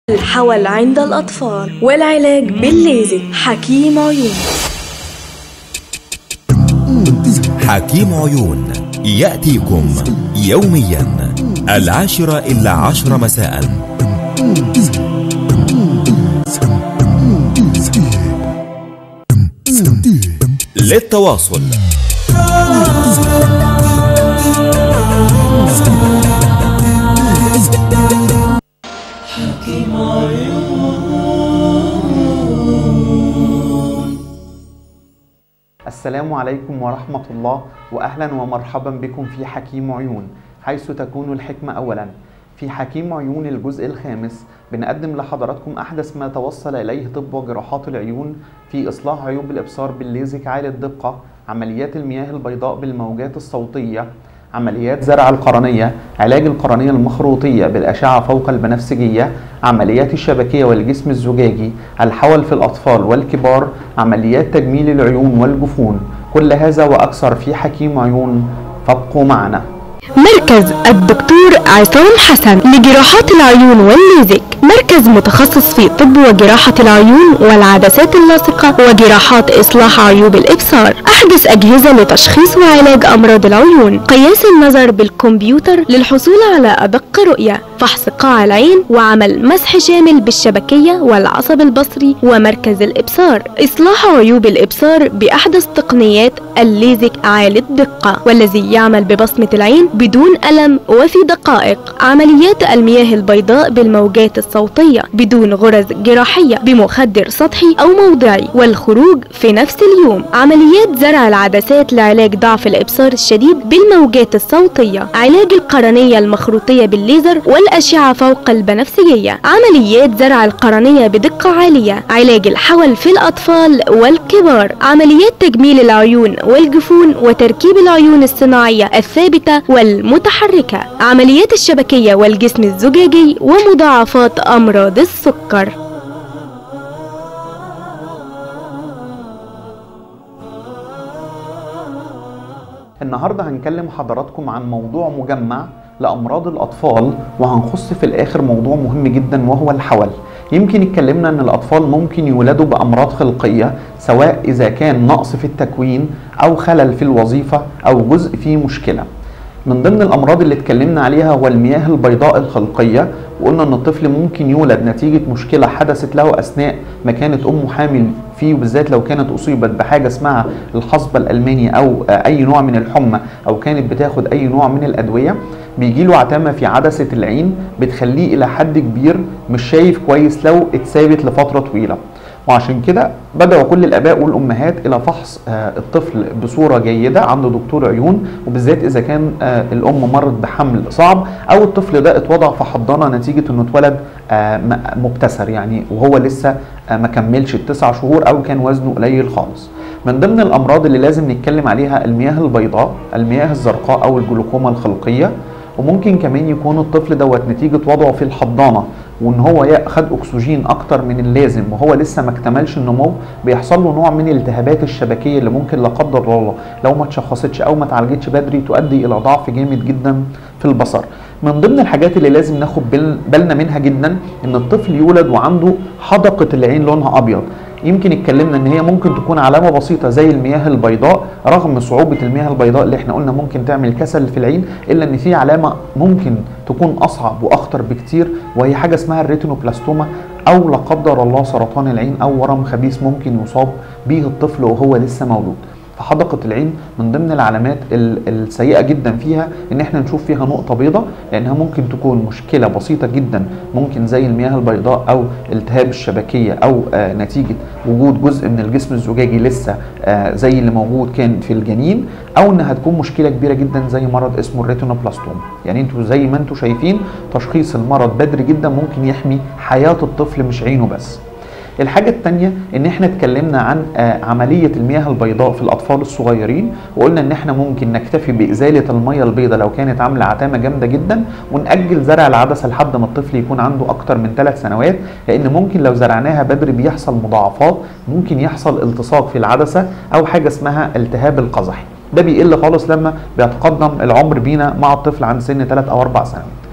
الحول عند الأطفال والعلاج بالليزك حكيم عيون حكيم عيون يأتيكم يوميا العاشرة إلا عشر مساء للتواصل السلام عليكم ورحمة الله وأهلا ومرحبا بكم في حكيم عيون حيث تكون الحكمة أولا في حكيم عيون الجزء الخامس بنقدم لحضراتكم أحدث ما توصل إليه طب وجراحات العيون في إصلاح عيوب الإبصار بالليزك عالي الدقة عمليات المياه البيضاء بالموجات الصوتية عمليات زرع القرنية علاج القرنية المخروطية بالأشعة فوق البنفسجية عمليات الشبكية والجسم الزجاجي الحول في الأطفال والكبار عمليات تجميل العيون والجفون كل هذا وأكثر في حكيم عيون فابقوا معنا مركز الدكتور عصام حسن لجراحات العيون والليزك مركز متخصص في طب وجراحة العيون والعدسات اللاصقة وجراحات إصلاح عيوب الإبصار أحدث أجهزة لتشخيص وعلاج أمراض العيون قياس النظر بالكمبيوتر للحصول على أدق رؤية فحص قاع العين وعمل مسح شامل بالشبكية والعصب البصري ومركز الإبصار إصلاح عيوب الإبصار بأحدث تقنيات الليزك عالي الدقة والذي يعمل ببصمة العين بدون ألم وفي دقائق عمليات المياه البيضاء بالموجات الصوتية بدون غرز جراحية بمخدر سطحي أو موضعي والخروج في نفس اليوم عمليات زرع العدسات لعلاج ضعف الإبصار الشديد بالموجات الصوتية علاج القرنية المخروطية بالليزر والأشعة فوق البنفسجية عمليات زرع القرنية بدقة عالية علاج الحول في الأطفال والكبار عمليات تجميل العيون والجفون وتركيب العيون الصناعية الثابتة والمتحركة عمليات الشبكية والجسم الزجاجي ومضاعفات أمراض السكر النهاردة هنكلم حضراتكم عن موضوع مجمع لأمراض الأطفال وهنخص في الآخر موضوع مهم جدا وهو الحول يمكن اتكلمنا ان الاطفال ممكن يولدوا بامراض خلقيه سواء اذا كان نقص في التكوين او خلل في الوظيفه او جزء فيه مشكله من ضمن الامراض اللي اتكلمنا عليها هو المياه البيضاء الخلقيه وقلنا ان الطفل ممكن يولد نتيجه مشكله حدثت له اثناء ما كانت امه حامل فيه وبالذات لو كانت اصيبت بحاجه اسمها الحصبه الالماني او اي نوع من الحمى او كانت بتاخد اي نوع من الادويه بيجي له عتامه في عدسه العين بتخليه الى حد كبير مش شايف كويس لو اتثابت لفتره طويله وعشان كده بدأوا كل الآباء والأمهات إلى فحص الطفل بصورة جيدة عند دكتور عيون وبالذات إذا كان الأم مرت بحمل صعب أو الطفل ده اتوضع في حضانة نتيجة إنه اتولد مبتسر يعني وهو لسه ما كملش التسع شهور أو كان وزنه قليل خالص. من ضمن الأمراض اللي لازم نتكلم عليها المياه البيضاء، المياه الزرقاء أو الجلوكوما الخلقية وممكن كمان يكون الطفل دوت نتيجة وضعه في الحضانة وان هو خد اكسجين اكتر من اللازم وهو لسه ما اكتملش النمو بيحصل له نوع من الالتهابات الشبكيه اللي ممكن لا قدر الله لو ما اتشخصتش او ما اتعالجتش بدري تؤدي الى ضعف جامد جدا في البصر من ضمن الحاجات اللي لازم ناخد بالنا منها جدا ان الطفل يولد وعنده حدقه العين لونها ابيض يمكن اتكلمنا ان هي ممكن تكون علامه بسيطه زي المياه البيضاء رغم صعوبه المياه البيضاء اللي احنا قلنا ممكن تعمل كسل في العين الا ان في علامه ممكن تكون اصعب واخطر بكتير وهي حاجه اسمها الريتينوبلاستوما او لا قدر الله سرطان العين او ورم خبيث ممكن يصاب به الطفل وهو لسه مولود فحدقة العين من ضمن العلامات السيئة جدا فيها ان احنا نشوف فيها نقطة بيضاء لانها ممكن تكون مشكلة بسيطة جدا ممكن زي المياه البيضاء او التهاب الشبكية او آه نتيجة وجود جزء من الجسم الزجاجي لسه آه زي اللي موجود كان في الجنين او انها تكون مشكلة كبيرة جدا زي مرض اسمه الريتينوبلاستوما يعني انتوا زي ما انتوا شايفين تشخيص المرض بدري جدا ممكن يحمي حياة الطفل مش عينه بس الحاجة التانية ان احنا اتكلمنا عن آه، عملية المياه البيضاء في الاطفال الصغيرين وقلنا ان احنا ممكن نكتفي بازالة المية البيضاء لو كانت عاملة عتامة جامدة جدا ونأجل زرع العدسة لحد ما الطفل يكون عنده اكتر من ثلاث سنوات لان ممكن لو زرعناها بدري بيحصل مضاعفات ممكن يحصل التصاق في العدسة او حاجة اسمها التهاب القزحي ده بيقل خالص لما بيتقدم العمر بينا مع الطفل عند سن 3 او 4 سنوات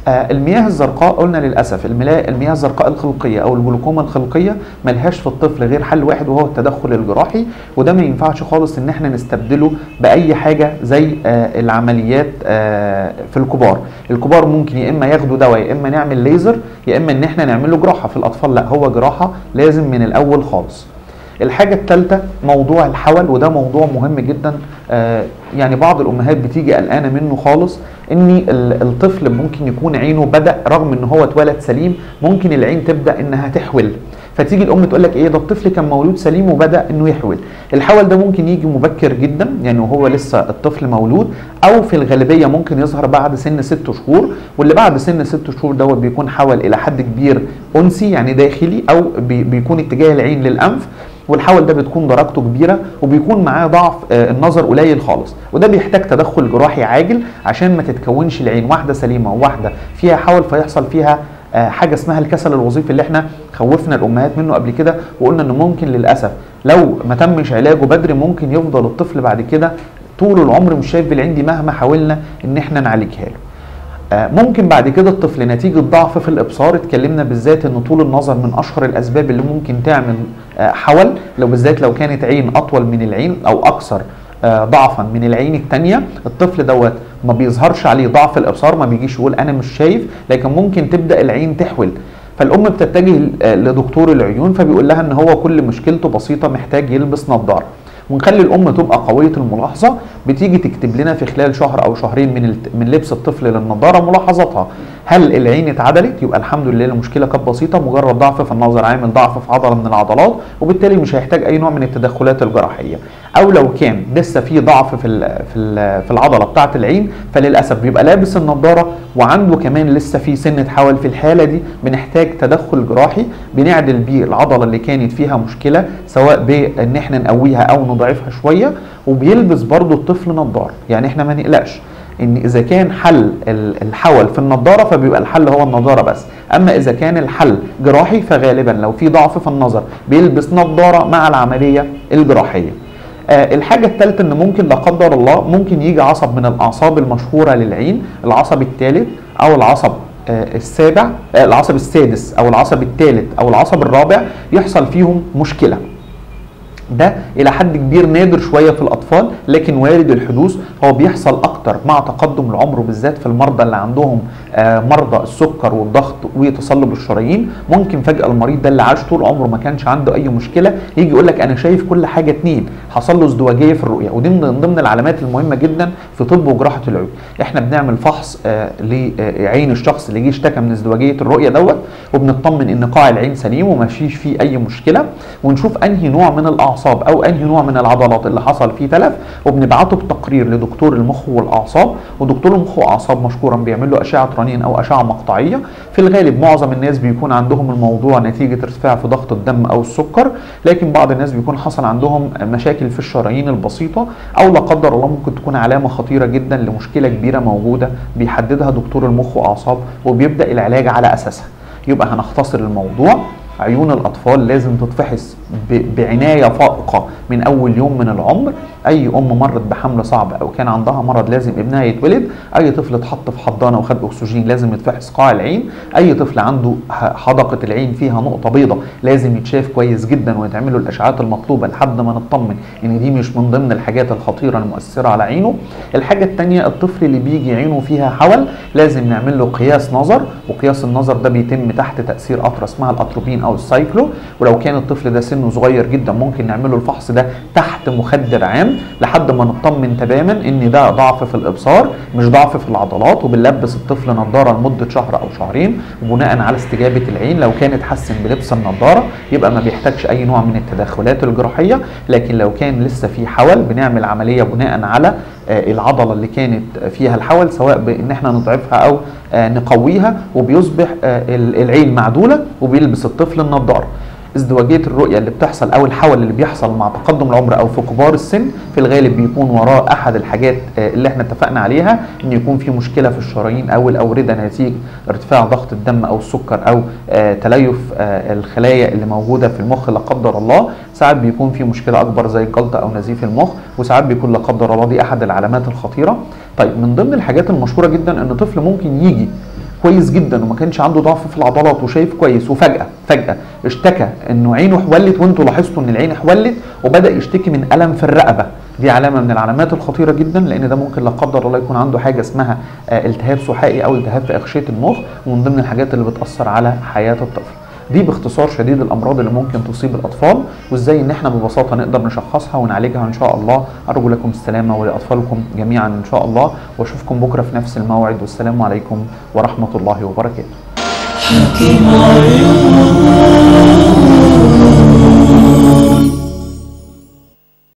آه، المياه الزرقاء قلنا للاسف الملا- المياه الزرقاء الخلقيه او الجلوكوما الخلقيه ملهاش في الطفل غير حل واحد وهو التدخل الجراحي وده ما ينفعش خالص ان احنا نستبدله باي حاجه زي آه، العمليات آه، في الكبار الكبار ممكن يا اما ياخدوا دواء يا اما نعمل ليزر يا اما ان احنا نعمل له جراحه في الاطفال لا هو جراحه لازم من الاول خالص الحاجة الثالثة موضوع الحول وده موضوع مهم جدا آه يعني بعض الأمهات بتيجي قلقانة منه خالص إن ال- الطفل ممكن يكون عينه بدأ رغم إن هو اتولد سليم ممكن العين تبدأ إنها تحول فتيجي الام تقول لك ايه ده الطفل كان مولود سليم وبدا انه يحول الحول ده ممكن يجي مبكر جدا يعني وهو لسه الطفل مولود او في الغالبيه ممكن يظهر بعد سن ست شهور واللي بعد سن ست شهور دوت بيكون حول الى حد كبير انسي يعني داخلي او بي- بيكون اتجاه العين للانف والحول ده بتكون درجته كبيره وبيكون معاه ضعف آه، النظر قليل خالص وده بيحتاج تدخل جراحي عاجل عشان ما تتكونش العين واحده سليمه وواحده فيها حول فيحصل فيها آه، حاجه اسمها الكسل الوظيفي اللي احنا خوفنا الامهات منه قبل كده وقلنا انه ممكن للاسف لو ما تمش علاجه بدري ممكن يفضل الطفل بعد كده طول العمر مش شايف بالعين دي مهما حاولنا ان احنا نعالجها له آه، ممكن بعد كده الطفل نتيجة ضعف في الإبصار اتكلمنا بالذات إن طول النظر من أشهر الأسباب اللي ممكن تعمل آه، حول لو بالذات لو كانت عين أطول من العين أو أكثر آه، ضعفا من العين التانية الطفل دوت ما بيظهرش عليه ضعف الإبصار ما بيجيش يقول أنا مش شايف لكن ممكن تبدأ العين تحول فالأم بتتجه آه، لدكتور العيون فبيقول لها إن هو كل مشكلته بسيطة محتاج يلبس نظارة ونخلي الام تبقى قويه الملاحظه بتيجي تكتب لنا في خلال شهر او شهرين من الت- من لبس الطفل للنظاره ملاحظاتها هل العين اتعدلت يبقى الحمد لله المشكله كانت بسيطه مجرد ضعف في النظر عامل ضعف في عضله من العضلات وبالتالي مش هيحتاج اي نوع من التدخلات الجراحيه او لو كان لسه في ضعف في ال في ال في العضله بتاعه العين فللاسف بيبقى لابس النظاره وعنده كمان لسه في سنه حول في الحاله دي بنحتاج تدخل جراحي بنعدل بيه العضله اللي كانت فيها مشكله سواء بان احنا نقويها او نضعفها شويه وبيلبس برضو الطفل نظاره يعني احنا ما نقلقش ان اذا كان حل ال- الحول في النضاره فبيبقى الحل هو النضاره بس اما اذا كان الحل جراحي فغالبا لو في ضعف في النظر بيلبس نضاره مع العمليه الجراحيه آه الحاجة الثالثة ان ممكن لا قدر الله ممكن يجي عصب من الاعصاب المشهورة للعين العصب الثالث او العصب آه السابع آه العصب السادس او العصب الثالث او العصب الرابع يحصل فيهم مشكلة ده الى حد كبير نادر شويه في الاطفال لكن وارد الحدوث هو بيحصل اكتر مع تقدم العمر وبالذات في المرضى اللي عندهم آه، مرضى السكر والضغط وتصلب الشرايين ممكن فجاه المريض ده اللي عاش طول عمره ما كانش عنده اي مشكله يجي يقول لك انا شايف كل حاجه اتنين حصل له ازدواجيه في الرؤيه ودي من ضمن العلامات المهمه جدا في طب وجراحه العيون احنا بنعمل فحص آه، لعين الشخص اللي جه اشتكى من ازدواجيه الرؤيه دوت وبنطمن ان قاع العين سليم وما فيش فيه اي مشكله ونشوف انهي نوع من الاعصاب او انهي نوع من العضلات اللي حصل فيه تلف وبنبعته بتقرير لدكتور المخ والاعصاب ودكتور المخ والاعصاب مشكورا بيعمل له اشعه رنين او اشعه مقطعيه في الغالب معظم الناس بيكون عندهم الموضوع نتيجه ارتفاع في ضغط الدم او السكر لكن بعض الناس بيكون حصل عندهم مشاكل في الشرايين البسيطه او لا قدر الله ممكن تكون علامه خطيره جدا لمشكله كبيره موجوده بيحددها دكتور المخ واعصاب وبيبدا العلاج على اساسها يبقى هنختصر الموضوع عيون الاطفال لازم تتفحص ب- بعنايه فائقه من اول يوم من العمر اي ام مرت بحمل صعب او كان عندها مرض لازم ابنها يتولد اي طفل اتحط في حضانه وخد اكسجين لازم يتفحص قاع العين اي طفل عنده ح- حدقه العين فيها نقطه بيضاء لازم يتشاف كويس جدا ويتعمل له الاشعاعات المطلوبه لحد ما نطمن ان دي مش من ضمن الحاجات الخطيره المؤثره على عينه الحاجه الثانيه الطفل اللي بيجي عينه فيها حول لازم نعمل له قياس نظر وقياس النظر ده بيتم تحت تاثير قطره اسمها الاتروبين او السايكلو ولو كان الطفل ده سنه صغير جدا ممكن نعمل له الفحص ده تحت مخدر عام لحد ما نطمن تماما ان ده ضعف في الابصار مش ضعف في العضلات وبنلبس الطفل نظاره لمده شهر او شهرين وبناء على استجابه العين لو كان اتحسن بلبس النظاره يبقى ما بيحتاجش اي نوع من التدخلات الجراحيه لكن لو كان لسه في حول بنعمل عمليه بناء على آه، العضله اللي كانت فيها الحول سواء بان احنا نضعفها او آه، نقويها وبيصبح آه، ال- العين معدوله وبيلبس الطفل النضاره ازدواجيه الرؤيه اللي بتحصل او الحول اللي بيحصل مع تقدم العمر او في كبار السن في الغالب بيكون وراه احد الحاجات آه، اللي احنا اتفقنا عليها ان يكون في مشكله في الشرايين او الاورده نتيجه ارتفاع ضغط الدم او السكر او آه، تليف آه، الخلايا اللي موجوده في المخ لا قدر الله ساعات بيكون في مشكله اكبر زي الجلطه او نزيف المخ وساعات بيكون لا قدر الله دي احد العلامات الخطيره طيب من ضمن الحاجات المشهوره جدا ان طفل ممكن يجي كويس جدا وما كانش عنده ضعف في العضلات وشايف كويس وفجاه فجاه اشتكى انه عينه حولت وانتوا لاحظتوا ان العين حولت وبدا يشتكي من الم في الرقبه دي علامه من العلامات الخطيره جدا لان ده ممكن لا قدر الله يكون عنده حاجه اسمها آه، التهاب سحائي او التهاب في اغشيه المخ ومن ضمن الحاجات اللي بتاثر على حياه الطفل دي باختصار شديد الامراض اللي ممكن تصيب الاطفال وازاي ان احنا ببساطه نقدر نشخصها ونعالجها ان شاء الله ارجو لكم السلامه ولاطفالكم جميعا ان شاء الله واشوفكم بكره في نفس الموعد والسلام عليكم ورحمه الله وبركاته حكيم عيون